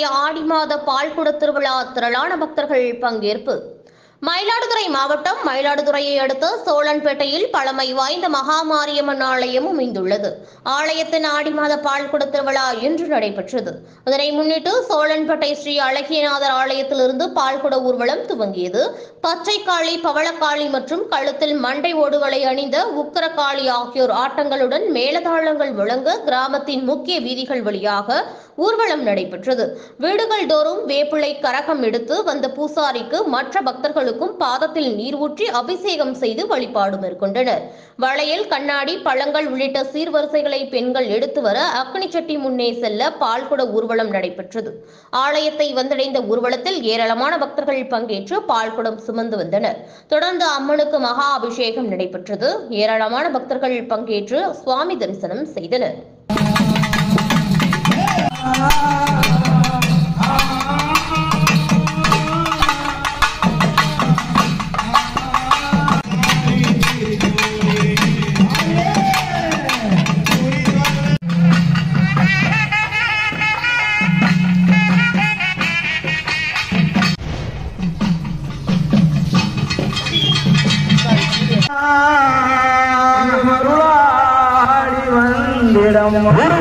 ஆலய ஆடி மாத பால்குட திருவிழா திரளான பக்தர்கள் பங்கேற்பு மயிலாடுதுறை மாவட்டம் மயிலாடுதுறையை அடுத்த சோழன்பேட்டையில் பழமை வாய்ந்த மகாமாரியம்மன் ஆலயம் அமைந்துள்ளது ஆலயத்தின் ஆடி மாத பால்குட திருவிழா இன்று நடைபெற்றது அதனை முன்னிட்டு சோழன்பேட்டை ஸ்ரீ அழகியநாதர் ஆலயத்திலிருந்து பால்குட ஊர்வலம் துவங்கியது பச்சைக்காளி பவளக்காளி மற்றும் கழுத்தில் மண்டை ஓடுகளை அணிந்த உக்கரகாளி ஆகியோர் ஆட்டங்களுடன் மேலதாளங்கள் முழங்க கிராமத்தின் முக்கிய வீதிகள் வழியாக ஊர்வலம் நடைபெற்றது வீடுகள் தோறும் வேப்பிலை கரகம் எடுத்து வந்த பூசாரிக்கு மற்ற பக்தர்களுக்கும் பாதத்தில் நீர் ஊற்றி அபிஷேகம் செய்து வழிபாடு மேற்கொண்டனர் வளையல் கண்ணாடி பழங்கள் உள்ளிட்ட சீர்வரிசைகளை பெண்கள் எடுத்து வர அக்னி சட்டி முன்னே செல்ல பால்குட ஊர்வலம் நடைபெற்றது ஆலயத்தை வந்தடைந்த ஊர்வலத்தில் ஏராளமான பக்தர்கள் பங்கேற்று பால்குடம் சுமந்து வந்தனர் தொடர்ந்து அம்மனுக்கு மகா அபிஷேகம் நடைபெற்றது ஏராளமான பக்தர்கள் பங்கேற்று சுவாமி தரிசனம் செய்தனர் மருளாடி வந்திடம்